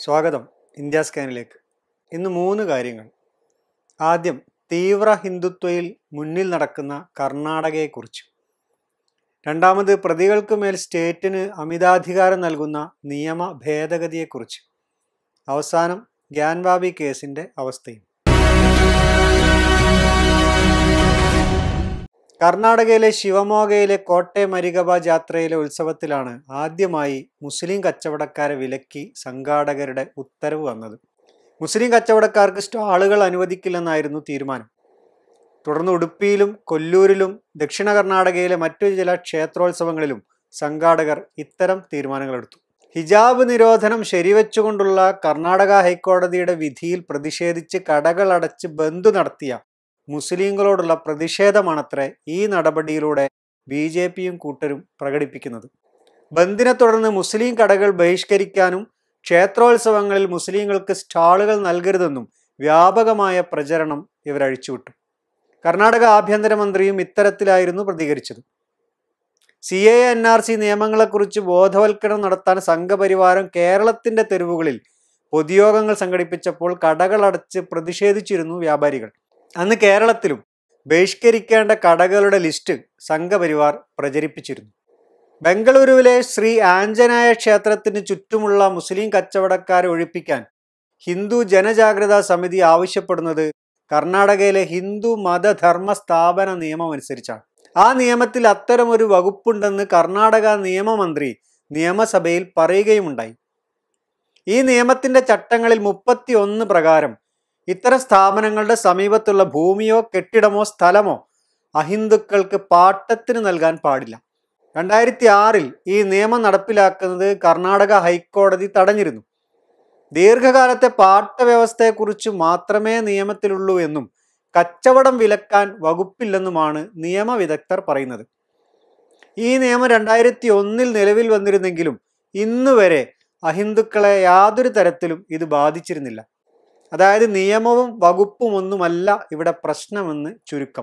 സ്വാഗതം ഇന്ത്യ സ്കാനിലേക്ക് ഇന്ന് മൂന്ന് കാര്യങ്ങൾ ആദ്യം തീവ്ര ഹിന്ദുത്വയിൽ മുന്നിൽ നടക്കുന്ന കർണാടകയെക്കുറിച്ച് രണ്ടാമത് പ്രതികൾക്ക് മേൽ സ്റ്റേറ്റിന് അമിതാധികാരം നൽകുന്ന നിയമ ഭേദഗതിയെക്കുറിച്ച് അവസാനം ഗ്യാൻവാബി കേസിൻ്റെ അവസ്ഥയും കർണാടകയിലെ ശിവമോഗയിലെ കോട്ടെ മരിഗബ ജാത്രയിലെ ഉത്സവത്തിലാണ് ആദ്യമായി മുസ്ലിം കച്ചവടക്കാരെ വിലക്കി സംഘാടകരുടെ ഉത്തരവ് വന്നത് മുസ്ലിം കച്ചവടക്കാർക്ക് സ്റ്റാളുകൾ അനുവദിക്കില്ലെന്നായിരുന്നു തീരുമാനം തുടർന്ന് ഉടുപ്പിയിലും കൊല്ലൂരിലും ദക്ഷിണ കർണാടകയിലെ മറ്റു ചില ക്ഷേത്രോത്സവങ്ങളിലും സംഘാടകർ ഇത്തരം തീരുമാനങ്ങളെടുത്തു ഹിജാബ് നിരോധനം ശരിവെച്ചുകൊണ്ടുള്ള കർണാടക ഹൈക്കോടതിയുടെ വിധിയിൽ പ്രതിഷേധിച്ച് കടകൾ അടച്ച് ബന്ദ് നടത്തിയ മുസ്ലിങ്ങളോടുള്ള പ്രതിഷേധമാണത്രേ ഈ നടപടിയിലൂടെ ബി ജെ പിയും കൂട്ടരും പ്രകടിപ്പിക്കുന്നത് ബന്ദിനെ തുടർന്ന് മുസ്ലിം കടകൾ ബഹിഷ്കരിക്കാനും ക്ഷേത്രോത്സവങ്ങളിൽ മുസ്ലിങ്ങൾക്ക് സ്റ്റാളുകൾ നൽകരുതെന്നും വ്യാപകമായ പ്രചരണം ഇവരഴിച്ചുവിട്ടു കർണാടക ആഭ്യന്തരമന്ത്രിയും ഇത്തരത്തിലായിരുന്നു പ്രതികരിച്ചത് C A N R C നിയമങ്ങളെക്കുറിച്ച് ബോധവൽക്കരണം നടത്താൻ സംഘപരിവാരം കേരളത്തിന്റെ തെരുവുകളിൽ പൊതുയോഗങ്ങൾ സംഘടിപ്പിച്ചപ്പോൾ കടകളടച്ച് പ്രതിഷേധിച്ചിരുന്നു വ്യാപാരികൾ അന്ന് കേരളത്തിലും ബഹിഷ്കരിക്കേണ്ട കടകളുടെ ലിസ്റ്റ് സംഘപരിവാർ പ്രചരിപ്പിച്ചിരുന്നു ബംഗളൂരുവിലെ ശ്രീ ആഞ്ജനായ ക്ഷേത്രത്തിന് ചുറ്റുമുള്ള മുസ്ലിം കച്ചവടക്കാരെ ഒഴിപ്പിക്കാൻ ഹിന്ദു ജനജാഗ്രതാ സമിതി ആവശ്യപ്പെടുന്നത് കർണാടകയിലെ ഹിന്ദു മതധർമ്മ സ്ഥാപന നിയമം അനുസരിച്ചാണ് ആ നിയമത്തിൽ അത്തരമൊരു വകുപ്പുണ്ടെന്ന് കർണാടക നിയമമന്ത്രി നിയമസഭയിൽ പറയുകയുമുണ്ടായി ഈ നിയമത്തിന്റെ ചട്ടങ്ങളിൽ മുപ്പത്തി ഒന്ന് പ്രകാരം ഇത്തരം സ്ഥാപനങ്ങളുടെ സമീപത്തുള്ള ഭൂമിയോ കെട്ടിടമോ സ്ഥലമോ അഹിന്ദുക്കൾക്ക് പാട്ടത്തിന് നൽകാൻ പാടില്ല രണ്ടായിരത്തി ആറിൽ ഈ നിയമം നടപ്പിലാക്കുന്നത് കർണാടക ഹൈക്കോടതി തടഞ്ഞിരുന്നു ദീർഘകാലത്തെ പാട്ട വ്യവസ്ഥയെക്കുറിച്ച് മാത്രമേ നിയമത്തിലുള്ളൂ എന്നും കച്ചവടം വിലക്കാൻ വകുപ്പില്ലെന്നുമാണ് നിയമവിദഗ്ധർ പറയുന്നത് ഈ നിയമം രണ്ടായിരത്തി ഒന്നിൽ നിലവിൽ വന്നിരുന്നെങ്കിലും ഇന്നുവരെ അഹിന്ദുക്കളെ യാതൊരു തരത്തിലും ഇത് ബാധിച്ചിരുന്നില്ല അതായത് നിയമവും വകുപ്പും ഒന്നുമല്ല ഇവിടെ പ്രശ്നമെന്ന് ചുരുക്കം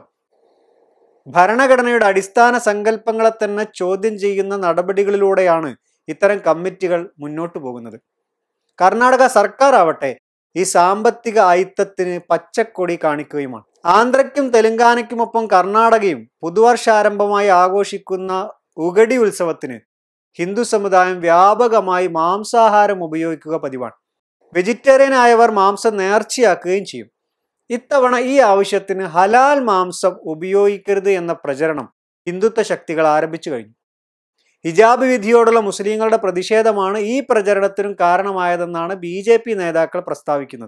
ഭരണഘടനയുടെ അടിസ്ഥാന സങ്കല്പങ്ങളെ തന്നെ ചോദ്യം ചെയ്യുന്ന നടപടികളിലൂടെയാണ് ഇത്തരം കമ്മിറ്റികൾ മുന്നോട്ട് പോകുന്നത് കർണാടക സർക്കാർ ആവട്ടെ ഈ സാമ്പത്തിക ഐത്തത്തിന് പച്ചക്കൊടി കാണിക്കുകയുമാണ് ആന്ധ്രയ്ക്കും തെലങ്കാനയ്ക്കുമൊപ്പം കർണാടകയും പുതുവർഷാരംഭമായി ആഘോഷിക്കുന്ന ഉഗടി ഉത്സവത്തിന് ഹിന്ദു സമുദായം വ്യാപകമായി മാംസാഹാരം ഉപയോഗിക്കുക പതിവാണ് വെജിറ്റേറിയൻ ആയവർ മാംസം നേർച്ചയാക്കുകയും ചെയ്യും ഇത്തവണ ഈ ആവശ്യത്തിന് ഹലാൽ മാംസം ഉപയോഗിക്കരുത് എന്ന പ്രചരണം ഹിന്ദുത്വ ശക്തികൾ ആരംഭിച്ചു കഴിഞ്ഞു ഹിജാബ് വിധിയോടുള്ള മുസ്ലിങ്ങളുടെ പ്രതിഷേധമാണ് ഈ പ്രചരണത്തിനും കാരണമായതെന്നാണ് ബി ജെ പി നേതാക്കൾ പ്രസ്താവിക്കുന്നത്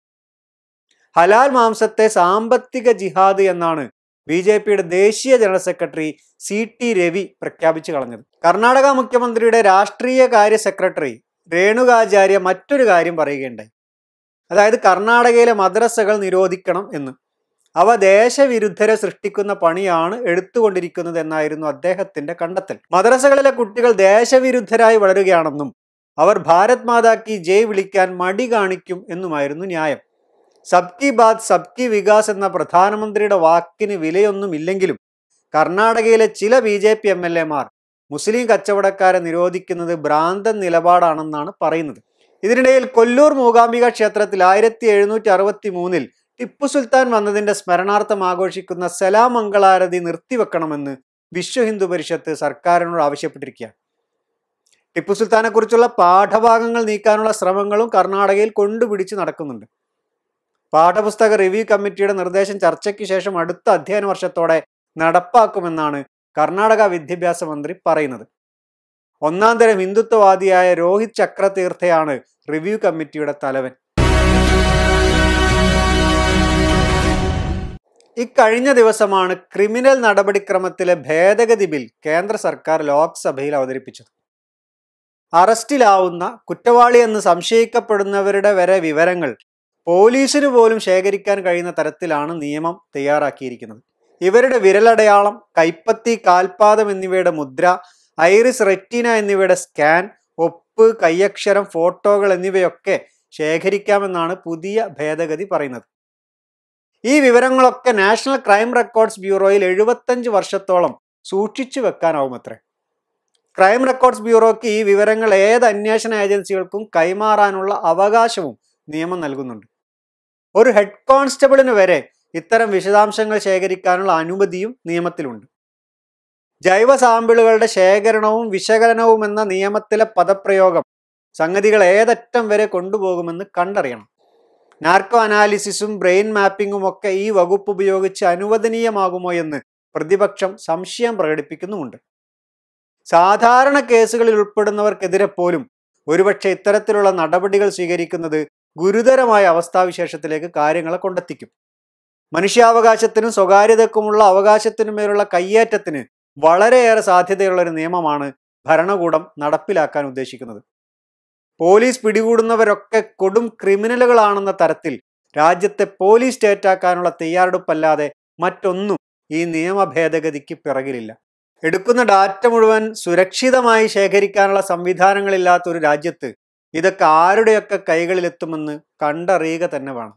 ഹലാൽ മാംസത്തെ സാമ്പത്തിക ജിഹാദ് എന്നാണ് ബി ജെ പിയുടെ ദേശീയ general secretary C T Ravi പ്രഖ്യാപിച്ചു കളഞ്ഞത് കർണാടക മുഖ്യമന്ത്രിയുടെ രാഷ്ട്രീയ കാര്യ സെക്രട്ടറി രേണുകാചാര്യ മറ്റൊരു കാര്യം പറയുകയുണ്ടായി അതായത് കർണാടകയിലെ മദ്രസകൾ നിരോധിക്കണം എന്ന് അവ ദേശവിരുദ്ധരെ സൃഷ്ടിക്കുന്ന പണിയാണ് എടുത്തുകൊണ്ടിരിക്കുന്നത് എന്നായിരുന്നു അദ്ദേഹത്തിന്റെ കണ്ടെത്തൽ മദ്രസകളിലെ കുട്ടികൾ ദേശവിരുദ്ധരായി വളരുകയാണെന്നും അവർ ഭാരത് മാതാ കി ജയ് വിളിക്കാൻ മടി കാണിക്കും എന്നുമായിരുന്നു ന്യായം സബ്കി ബാത് സബ്കി വികാസ് എന്ന പ്രധാനമന്ത്രിയുടെ വാക്കിന് വിലയൊന്നുമില്ലെങ്കിലും കർണാടകയിലെ ചില B J P M L എമാർ മുസ്ലിം കച്ചവടക്കാരെ നിരോധിക്കുന്നത് ഭ്രാന്തൻ നിലപാടാണെന്നാണ് പറയുന്നത് ഇതിനിടയിൽ കൊല്ലൂർ മൂകാംബിക ക്ഷേത്രത്തിൽ ആയിരത്തി എഴുന്നൂറ്റി അറുപത്തി മൂന്നിൽ ടിപ്പു സുൽത്താൻ വന്നതിന്റെ സ്മരണാർത്ഥം ആഘോഷിക്കുന്ന സലാം മംഗളാരതി നിർത്തിവെക്കണമെന്ന് വിശ്വ ഹിന്ദു പരിഷത്ത് സർക്കാരിനോട് ആവശ്യപ്പെട്ടിരിക്കുകയാണ് ടിപ്പു സുൽത്താനെ കുറിച്ചുള്ള പാഠഭാഗങ്ങൾ നീക്കാനുള്ള ശ്രമങ്ങളും കർണാടകയിൽ കൊണ്ടുപിടിച്ച് നടക്കുന്നുണ്ട് പാഠപുസ്തക റിവ്യൂ കമ്മിറ്റിയുടെ നിർദ്ദേശം ചർച്ചയ്ക്ക് ശേഷം അടുത്ത അധ്യയന വർഷത്തോടെ നടപ്പാക്കുമെന്നാണ് കർണാടക വിദ്യാഭ്യാസ മന്ത്രി പറയുന്നത് ഒന്നാം തരം ഹിന്ദുത്വവാദിയായ രോഹിത് ചക്രതീർത്ഥയാണ് റിവ്യൂ കമ്മിറ്റിയുടെ തലവൻ ഇക്കഴിഞ്ഞ ദിവസമാണ് ക്രിമിനൽ നടപടിക്രമത്തിലെ ഭേദഗതി ബിൽ കേന്ദ്ര സർക്കാർ ലോക്സഭയിൽ അവതരിപ്പിച്ചത് അറസ്റ്റിലാവുന്ന കുറ്റവാളി എന്ന് സംശയിക്കപ്പെടുന്നവരുടെ വരെ വിവരങ്ങൾ പോലീസിന് പോലും ശേഖരിക്കാൻ കഴിയുന്ന തരത്തിലാണ് നിയമം തയ്യാറാക്കിയിരിക്കുന്നത് ഇവരുടെ വിരലടയാളം കൈപ്പത്തി കാൽപാദം എന്നിവയുടെ മുദ്ര ഐറിസ് റെറ്റീന എന്നിവയുടെ സ്കാൻ ഒപ്പ് കയ്യക്ഷരം ഫോട്ടോകൾ എന്നിവയൊക്കെ ശേഖരിക്കാമെന്നാണ് പുതിയ ഭേദഗതി പറയുന്നത് ഈ വിവരങ്ങളൊക്കെ നാഷണൽ ക്രൈം റെക്കോർഡ്സ് ബ്യൂറോയിൽ എഴുപത്തഞ്ച് വർഷത്തോളം സൂക്ഷിച്ചു വെക്കാനാവുമത്രേ ക്രൈം റെക്കോർഡ്സ് ബ്യൂറോയ്ക്ക് ഈ വിവരങ്ങൾ ഏത് അന്വേഷണ ഏജൻസികൾക്കും കൈമാറാനുള്ള അവകാശവും നിയമം നൽകുന്നുണ്ട് ഒരു ഹെഡ് കോൺസ്റ്റബിളിന് വരെ ഇത്തരം വിശദാംശങ്ങൾ ശേഖരിക്കാനുള്ള അനുമതിയും നിയമത്തിലുണ്ട് ജൈവ സാമ്പിളുകളുടെ ശേഖരണവും വിശകലനവും എന്ന നിയമത്തിലെ പദപ്രയോഗം സംഗതികൾ ഏതറ്റം വരെ കൊണ്ടുപോകുമെന്ന് കണ്ടറിയണം നാർക്കോ അനാലിസിസും ബ്രെയിൻ മാപ്പിംഗും ഒക്കെ ഈ വകുപ്പ് ഉപയോഗിച്ച് അനുവദനീയമാകുമോ എന്ന് പ്രതിപക്ഷം സംശയം പ്രകടിപ്പിക്കുന്നുമുണ്ട് സാധാരണ കേസുകളിൽ ഉൾപ്പെടുന്നവർക്കെതിരെ പോലും ഒരുപക്ഷെ ഇത്തരത്തിലുള്ള നടപടികൾ സ്വീകരിക്കുന്നത് ഗുരുതരമായ അവസ്ഥാവിശേഷത്തിലേക്ക് കാര്യങ്ങളെ കൊണ്ടെത്തിക്കും മനുഷ്യാവകാശത്തിനും സ്വകാര്യതക്കുമുള്ള അവകാശത്തിനുമേലുള്ള കയ്യേറ്റത്തിന് വളരെയേറെ സാധ്യതയുള്ള ഒരു നിയമമാണ് ഭരണകൂടം നടപ്പിലാക്കാൻ ഉദ്ദേശിക്കുന്നത് പോലീസ് പിടികൂടുന്നവരൊക്കെ കൊടും ക്രിമിനലുകളാണെന്ന തരത്തിൽ രാജ്യത്തെ പോലീസ് സ്റ്റേറ്റാക്കാനുള്ള തയ്യാറെടുപ്പല്ലാതെ മറ്റൊന്നും ഈ നിയമ ഭേദഗതിക്ക് പിറകിലില്ല എടുക്കുന്ന ഡാറ്റ മുഴുവൻ സുരക്ഷിതമായി ശേഖരിക്കാനുള്ള സംവിധാനങ്ങളില്ലാത്ത ഒരു രാജ്യത്ത് ഇതൊക്കെ ആരുടെയൊക്കെ കൈകളിലെത്തുമെന്ന് കണ്ടറിയുക തന്നെ വേണം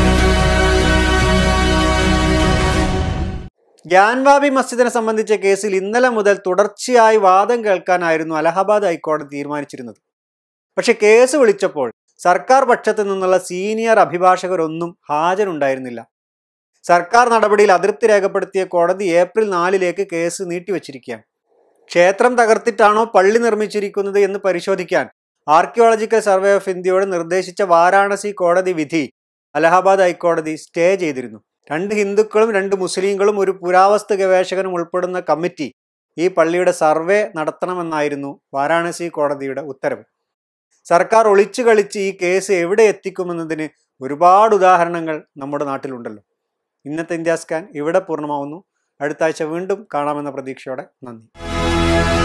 ഗ്യാൻവാബി മസ്ജിദിനെ സംബന്ധിച്ച കേസിൽ ഇന്നലെ മുതൽ തുടർച്ചയായി വാദം കേൾക്കാനായിരുന്നു അലഹബാദ് ഹൈക്കോടതി തീരുമാനിച്ചിരുന്നത് പക്ഷെ കേസ് വിളിച്ചപ്പോൾ സർക്കാർ പക്ഷത്തു നിന്നുള്ള സീനിയർ അഭിഭാഷകരൊന്നും ഹാജരുണ്ടായിരുന്നില്ല സർക്കാർ നടപടിയിൽ അതൃപ്തി രേഖപ്പെടുത്തിയ കോടതി ഏപ്രിൽ നാലിലേക്ക് കേസ് നീട്ടിവച്ചിരിക്കുകയാണ് ക്ഷേത്രം തകർത്തിട്ടാണോ പള്ളി നിർമ്മിച്ചിരിക്കുന്നത് എന്ന് പരിശോധിക്കാൻ ആർക്കിയോളജിക്കൽ സർവേ ഓഫ് ഇന്ത്യയോട് നിർദ്ദേശിച്ച വാരാണസി കോടതി വിധി അലഹബാദ് ഹൈക്കോടതി സ്റ്റേ ചെയ്തിരുന്നു രണ്ട് ഹിന്ദുക്കളും രണ്ട് മുസ്ലിങ്ങളും ഒരു പുരാവസ്തു ഗവേഷകനും ഉൾപ്പെടുന്ന കമ്മിറ്റി ഈ പള്ളിയുടെ സർവേ നടത്തണമെന്നായിരുന്നു വാരാണസി കോടതിയുടെ ഉത്തരവ് സർക്കാർ ഒളിച്ചു കളിച്ച് ഈ കേസ് എവിടെ എത്തിക്കുമെന്നതിന് ഒരുപാട് ഉദാഹരണങ്ങൾ നമ്മുടെ നാട്ടിലുണ്ടല്ലോ ഇന്നത്തെ ഇന്ത്യ സ്കാൻ ഇവിടെ പൂർണ്ണമാവുന്നു അടുത്ത ആഴ്ച വീണ്ടും കാണാമെന്ന പ്രതീക്ഷയോടെ നന്ദി